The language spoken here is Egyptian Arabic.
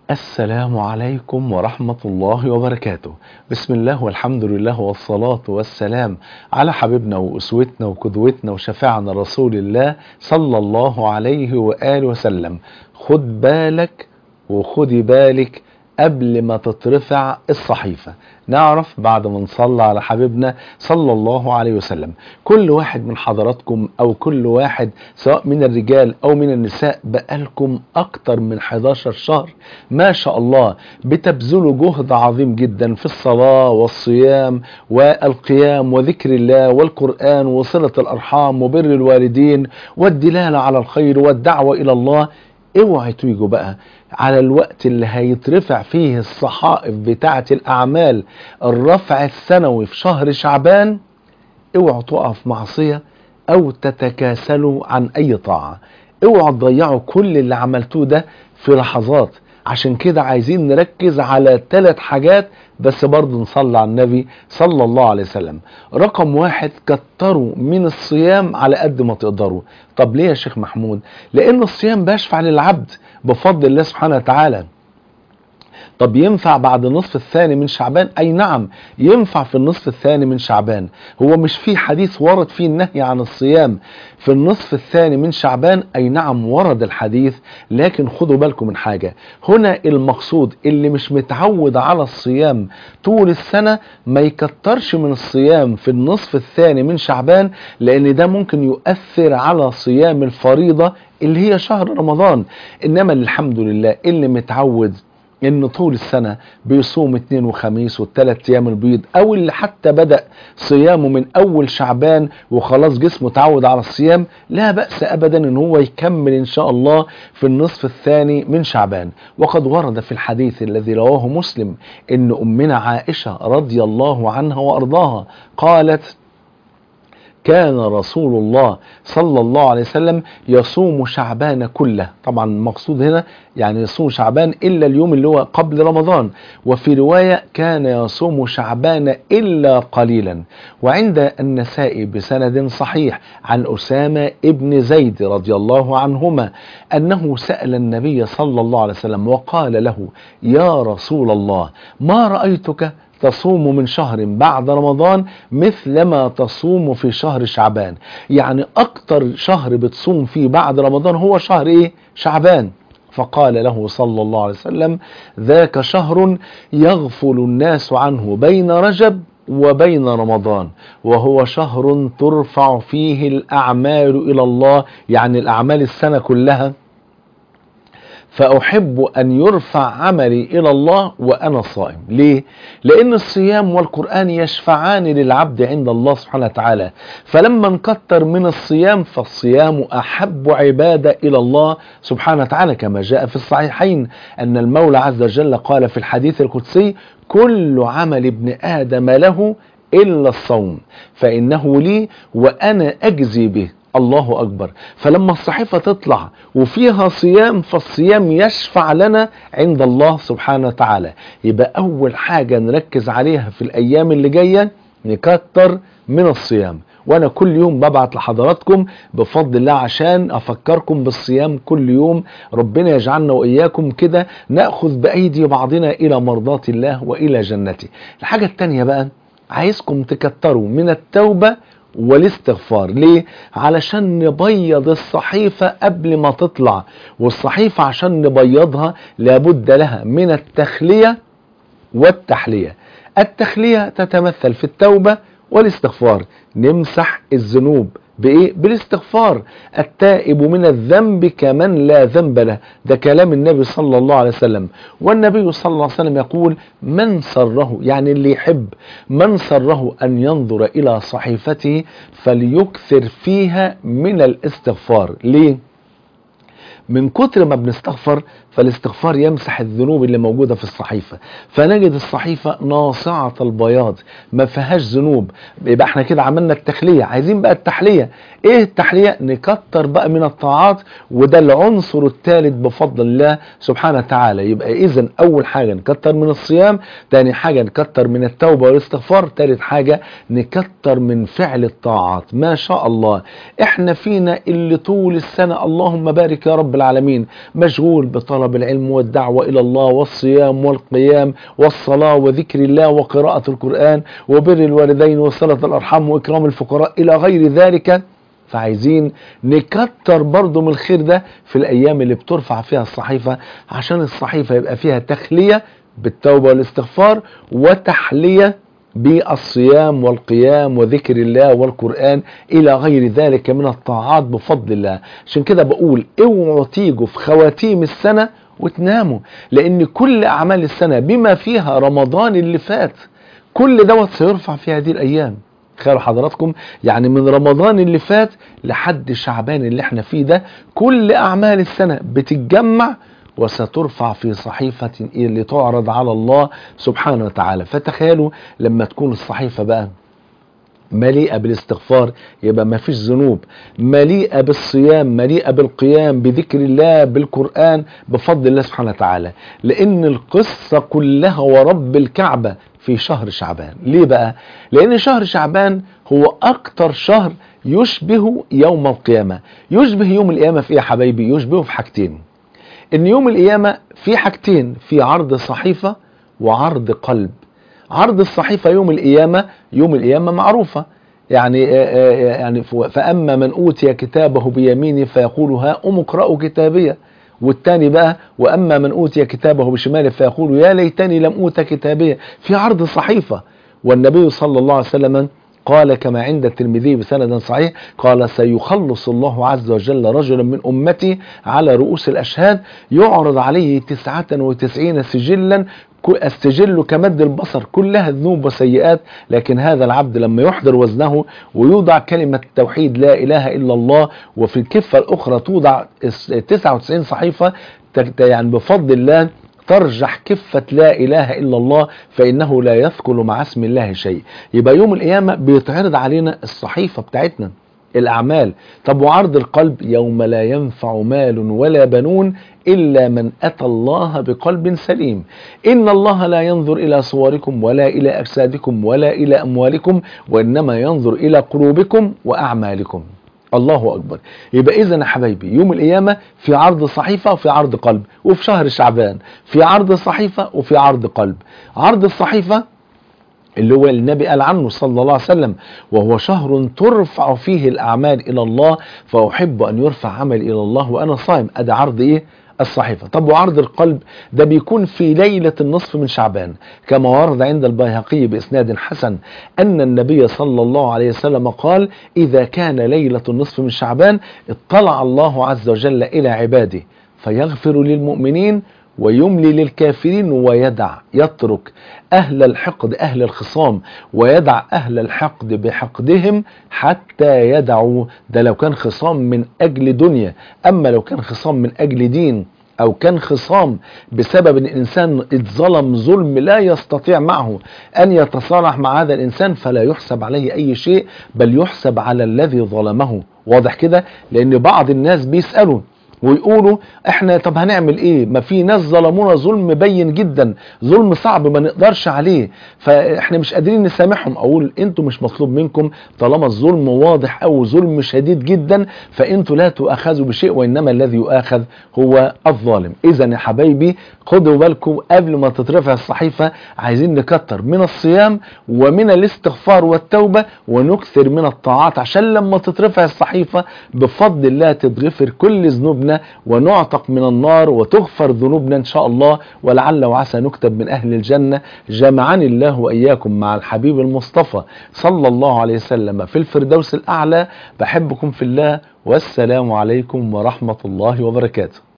السلام عليكم ورحمة الله وبركاته بسم الله والحمد لله والصلاة والسلام على حبيبنا وأسوتنا وقدوتنا وشفاعنا رسول الله صلى الله عليه وآله وسلم خد بالك وخدي بالك قبل ما تترفع الصحيفة نعرف بعد ما نصلى على حبيبنا صلى الله عليه وسلم كل واحد من حضراتكم او كل واحد سواء من الرجال او من النساء بقالكم اكتر من 11 شهر ما شاء الله بتبذلوا جهد عظيم جدا في الصلاة والصيام والقيام وذكر الله والقرآن وصلة الارحام وبر الوالدين والدلالة على الخير والدعوة الى الله اوعي تيجوا بقى على الوقت اللي هيترفع فيه الصحائف بتاعة الأعمال الرفع السنوي في شهر شعبان اوعوا تقعوا في معصية أو تتكاسلوا عن أي طاعة اوعوا تضيعوا كل اللي عملتوه ده في لحظات عشان كده عايزين نركز على ثلاث حاجات بس برضه نصلي على النبي صلى الله عليه وسلم رقم واحد كتروا من الصيام على قد ما تقدروا طب ليه يا شيخ محمود لان الصيام بيشفع للعبد بفضل الله سبحانه وتعالى طب ينفع بعد النصف الثاني من شعبان اي نعم ينفع في النصف الثاني من شعبان هو مش في حديث ورد فيه النهي عن الصيام في النصف الثاني من شعبان اي نعم ورد الحديث لكن خدوا بالكم من حاجة هنا المقصود اللي مش متعود على الصيام طول السنة ما يكترش من الصيام في النصف الثاني من شعبان لان ده ممكن يؤثر على صيام الفريضة اللي هي شهر رمضان انما الحمد لله اللي متعود ان طول السنة بيصوم اثنين وخميس والثلاث ايام البيض او اللي حتى بدأ صيامه من اول شعبان وخلاص جسمه تعود على الصيام لا بأس ابدا ان هو يكمل ان شاء الله في النصف الثاني من شعبان وقد ورد في الحديث الذي رواه مسلم ان امنا عائشة رضي الله عنها وارضاها قالت كان رسول الله صلى الله عليه وسلم يصوم شعبان كله طبعا المقصود هنا يعني يصوم شعبان إلا اليوم اللي هو قبل رمضان وفي رواية كان يصوم شعبان إلا قليلا وعند النساء بسند صحيح عن أسامة ابن زيد رضي الله عنهما أنه سأل النبي صلى الله عليه وسلم وقال له يا رسول الله ما رأيتك تصوم من شهر بعد رمضان مثل ما تصوم في شهر شعبان يعني اكتر شهر بتصوم فيه بعد رمضان هو شهر ايه شعبان فقال له صلى الله عليه وسلم ذاك شهر يغفل الناس عنه بين رجب وبين رمضان وهو شهر ترفع فيه الأعمال إلى الله يعني الأعمال السنة كلها فأحب أن يرفع عملي إلى الله وأنا صائم ليه؟ لأن الصيام والقرآن يشفعان للعبد عند الله سبحانه وتعالى فلما نكتر من الصيام فالصيام أحب عبادة إلى الله سبحانه وتعالى كما جاء في الصحيحين أن المولى عز وجل قال في الحديث القدسي كل عمل ابن آدم له إلا الصوم فإنه لي وأنا أجزي به الله أكبر فلما الصحيفة تطلع وفيها صيام فالصيام يشفع لنا عند الله سبحانه وتعالى يبقى أول حاجة نركز عليها في الأيام اللي جاية نكتر من الصيام وانا كل يوم ببعت لحضراتكم بفضل الله عشان افكركم بالصيام كل يوم ربنا يجعلنا واياكم كده ناخذ بايدي بعضنا الى مرضات الله والى جنته الحاجه الثانيه بقى عايزكم تكتروا من التوبه والاستغفار ليه علشان نبيض الصحيفة قبل ما تطلع والصحيفة عشان نبيضها لابد لها من التخلية والتحلية التخلية تتمثل في التوبة والاستغفار نمسح الذنوب بايه بالاستغفار التائب من الذنب كمن لا ذنب له ده كلام النبي صلى الله عليه وسلم والنبي صلى الله عليه وسلم يقول من سره يعني اللي يحب من سره ان ينظر الى صحيفته فليكثر فيها من الاستغفار ليه من كتر ما بنستغفر فالاستغفار يمسح الذنوب اللي موجودة في الصحيفة فنجد الصحيفة ناصعة البياض ما فيهاش ذنوب يبقى احنا كده عملنا التخلية عايزين بقى التحلية ايه التحلية نكتر بقى من الطاعات وده العنصر الثالث بفضل الله سبحانه وتعالى يبقى اذا اول حاجة نكتر من الصيام تاني حاجة نكتر من التوبة والاستغفار تالت حاجة نكتر من فعل الطاعات ما شاء الله احنا فينا اللي طول السنة اللهم بارك يا رب العالمين مشغول بطلب طلب العلم والدعوة إلى الله والصيام والقيام والصلاة وذكر الله وقراءة القرآن وبر الوالدين وصلة الأرحام وإكرام الفقراء إلى غير ذلك فعايزين نكتر برضو من الخير ده في الأيام اللي بترفع فيها الصحيفة عشان الصحيفة يبقى فيها تخلية بالتوبة والاستغفار وتحلية بالصيام والقيام وذكر الله والقرآن إلى غير ذلك من الطاعات بفضل الله عشان كده بقول اوعوا تيجوا في خواتيم السنة وتناموا لأن كل أعمال السنة بما فيها رمضان اللي فات كل دوت سيرفع في هذه الأيام تخيلوا حضراتكم يعني من رمضان اللي فات لحد شعبان اللي احنا فيه ده كل أعمال السنة بتتجمع وسترفع في صحيفة لتعرض على الله سبحانه وتعالى فتخيلوا لما تكون الصحيفة بقى مليئة بالاستغفار يبقى ما فيش ذنوب مليئة بالصيام مليئة بالقيام بذكر الله بالقرآن بفضل الله سبحانه وتعالى لأن القصة كلها ورب الكعبة في شهر شعبان ليه بقى لأن شهر شعبان هو أكتر شهر يشبه يوم القيامة يشبه يوم القيامة في إيه يا حبايبي يشبهه في حاجتين ان يوم القيامة في حاجتين في عرض صحيفة وعرض قلب عرض الصحيفة يوم القيامة يوم القيامة معروفة يعني يعني فأما من أوتي كتابه بيمينه فيقول ها أم اقرأوا كتابية والتاني بقى وأما من أوتي كتابه بشماله فيقول يا ليتني لم أوت كتابية في عرض صحيفة والنبي صلى الله عليه وسلم قال كما عند الترمذي بسند صحيح قال سيخلص الله عز وجل رجلا من أمتي على رؤوس الأشهاد يعرض عليه تسعة وتسعين سجلا السجل كمد البصر كلها ذنوب وسيئات لكن هذا العبد لما يحضر وزنه ويوضع كلمة التوحيد لا إله إلا الله وفي الكفة الأخرى توضع 99 صحيفة يعني بفضل الله ترجح كفة لا إله إلا الله فإنه لا يثقل مع اسم الله شيء يبقى يوم القيامة بيتعرض علينا الصحيفة بتاعتنا الأعمال طب وعرض القلب يوم لا ينفع مال ولا بنون إلا من أتى الله بقلب سليم إن الله لا ينظر إلى صوركم ولا إلى أجسادكم ولا إلى أموالكم وإنما ينظر إلى قلوبكم وأعمالكم الله أكبر يبقى إذا يا حبايبي يوم القيامة في عرض صحيفة وفي عرض قلب وفي شهر شعبان في عرض صحيفة وفي عرض قلب عرض الصحيفة اللي هو النبي قال عنه صلى الله عليه وسلم وهو شهر ترفع فيه الأعمال إلى الله فأحب أن يرفع عمل إلى الله وأنا صائم أدي عرض إيه الصحيفة طب وعرض القلب ده بيكون في ليلة النصف من شعبان كما ورد عند البيهقي بإسناد حسن أن النبي صلى الله عليه وسلم قال إذا كان ليلة النصف من شعبان اطلع الله عز وجل إلى عباده فيغفر للمؤمنين ويملي للكافرين ويدع يترك أهل الحقد أهل الخصام ويدع أهل الحقد بحقدهم حتى يدعوا ده لو كان خصام من أجل دنيا أما لو كان خصام من أجل دين أو كان خصام بسبب أن الإنسان اتظلم ظلم لا يستطيع معه أن يتصالح مع هذا الإنسان فلا يحسب عليه أي شيء بل يحسب على الذي ظلمه واضح كده لأن بعض الناس بيسألوا ويقولوا احنا طب هنعمل ايه ما في ناس ظلمونا ظلم بين جدا ظلم صعب ما نقدرش عليه فاحنا مش قادرين نسامحهم اقول انتوا مش مطلوب منكم طالما الظلم واضح او ظلم شديد جدا فانتوا لا تؤاخذوا بشيء وانما الذي يؤاخذ هو الظالم اذا يا حبايبي خدوا بالكم قبل ما تترفع الصحيفة عايزين نكتر من الصيام ومن الاستغفار والتوبة ونكثر من الطاعات عشان لما تترفع الصحيفة بفضل الله تتغفر كل ذنوبنا ونعتق من النار وتغفر ذنوبنا ان شاء الله ولعل وعسى نكتب من اهل الجنة جمعني الله واياكم مع الحبيب المصطفى صلى الله عليه وسلم في الفردوس الاعلى بحبكم في الله والسلام عليكم ورحمة الله وبركاته